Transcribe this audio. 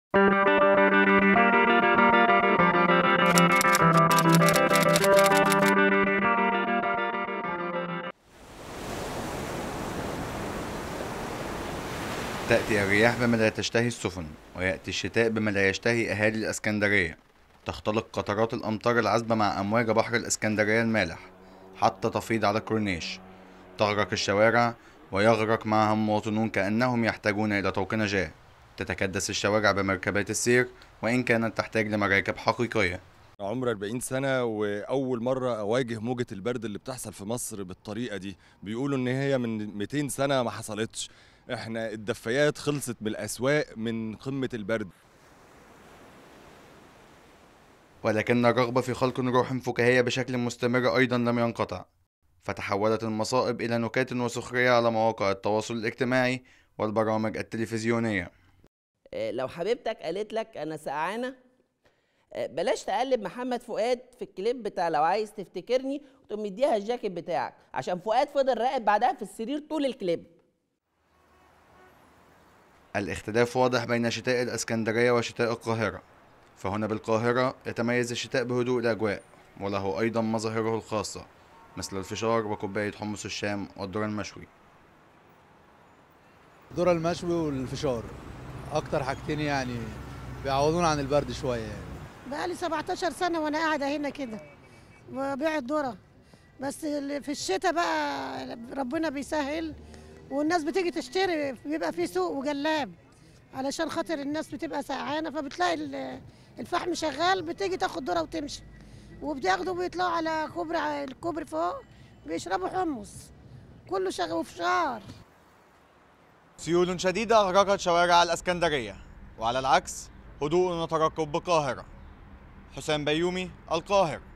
تأتي الرياح بما لا تشتهي السفن ويأتي الشتاء بما لا يشتهي أهالي الإسكندرية تختلق قطرات الأمطار العذبة مع أمواج بحر الإسكندرية المالح حتى تفيض على الكورنيش تغرق الشوارع ويغرق معها المواطنون كأنهم يحتاجون إلى طوق نجاة تتكدس الشوارع بمركبات السير وإن كانت تحتاج لمراكب حقيقية عمر 40 سنة وأول مرة أواجه موجة البرد اللي بتحصل في مصر بالطريقة دي بيقولوا إن هي من 200 سنة ما حصلتش إحنا الدفايات خلصت من الأسواق من قمة البرد ولكن الرغبة في خلق روح فكاهية بشكل مستمر أيضا لم ينقطع فتحولت المصائب إلى نكات وسخرية على مواقع التواصل الاجتماعي والبرامج التلفزيونية آه، لو حبيبتك قالت لك انا سقعانه آه، بلاش تقلب محمد فؤاد في الكليب بتاع لو عايز تفتكرني وتقوم مديها الجاكيت بتاعك عشان فؤاد فضل راقد بعدها في السرير طول الكليب الاختلاف واضح بين شتاء الإسكندرية وشتاء القاهرة فهنا بالقاهرة يتميز الشتاء بهدوء الأجواء وله أيضا مظاهره الخاصة مثل الفشار وكوباية حمص الشام والذرة المشوي الذرة المشوي والفشار اكتر حاجتين يعني بيعوضونا عن البرد شويه يعني بقالي 17 سنة وأنا قاعدة هنا كده وبيع الذرة بس اللي في الشتاء بقى ربنا بيسهل والناس بتيجي تشتري بيبقى في سوق وجلاب علشان خاطر الناس بتبقى سقعانة فبتلاقي ال- الفحم شغال بتيجي تاخد ذرة وتمشي وبتاخدوا بيطلعوا على كوبري الكوبري فوق بيشربوا حمص كله شغال وفشار سيول شديدة أغرقت شوارع الإسكندرية وعلى العكس هدوء وترقب بالقاهرة حسام بيومي القاهرة